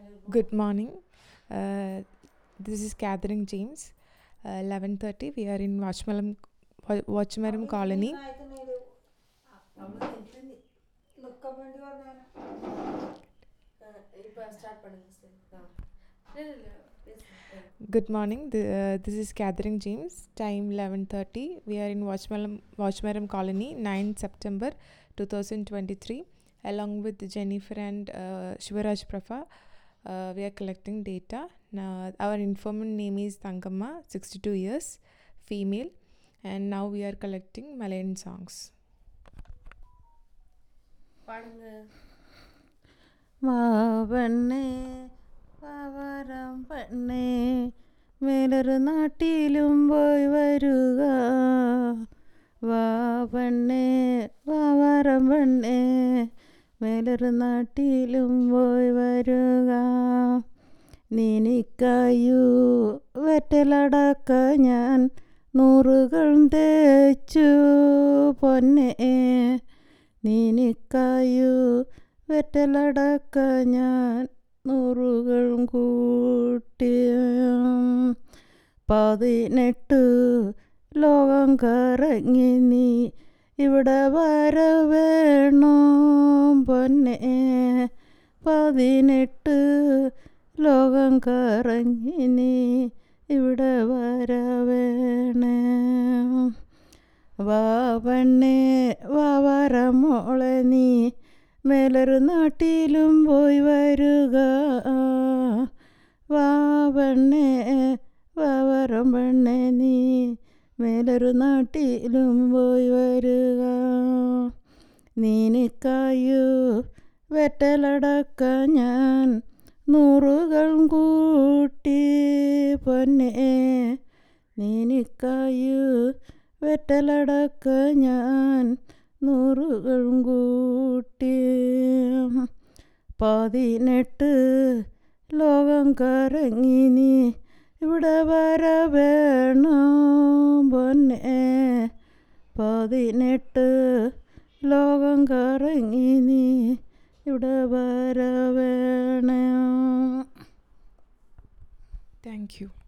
Good morning. Uh, this is Catherine James. Uh, 11:30. We are in Watchmaram, Wa- Watchmaram Colony. நிற்க வேண்டி வந்தானே இப்போ start பண்ணுங்க sir ஆ இல்லை இல்லை பேசுங்க Good morning. The, uh, this is Catherine James. Time 11:30. We are in Watchmaram, Watchmaram Colony, 9 September 2023. Along with Jennifer and uh, Shivaraj Prafa, uh, we are collecting data. Now, our informant name is Tangamma, 62 years, female, and now we are collecting Malayan songs. பாடுங்க മാവണ്ണേ പാവരം പെണ്ണേ മേലൊരു നാട്ടിലും പോയി വരുക വാ പെണ്ണേ പാവരം പെണ്ണേ മേലൊരു നാട്ടിലും പോയി വരുക നിനിക്കായു വെറ്റലടക്ക ഞാൻ നൂറുകൾ തേച്ചു പൊന്നേ നിനിക്കായു വെറ്റലടക്ക ഞാൻ നൂറുകളും കൂട്ടി പതിനെട്ട് ലോകം കറങ്ങി നീ ഇവിടെ വരവേണോ പൊന്നെ പതിനെട്ട് ലോകം കറങ്ങി നീ ഇവിടെ വരവേണേ വാ പെണ്ണേ വാ വരമോളെ നീ മേലൊരു നാട്ടിലും പോയി വരുക വാ പെണ്ണേ വാ വരം പെണ്ണേ നീ മേലൊരു നാട്ടിലും പോയി വരിക നീനിക്കായു വെറ്റലടക്ക ഞാൻ നൂറുകൾ കൂട്ടി പൊന്നേ നീനിക്കായു വെറ്റലടക്ക ഞാൻ നൂറുകളും കൂട്ടി പതിനെട്ട് ലോകം കറങ്ങി നീ ഇവിടെ വരവേണോ പൊന്നെ പതിനെട്ട് ലോകം കറങ്ങി നീ ഇവിടെ വരവേണം Thank you.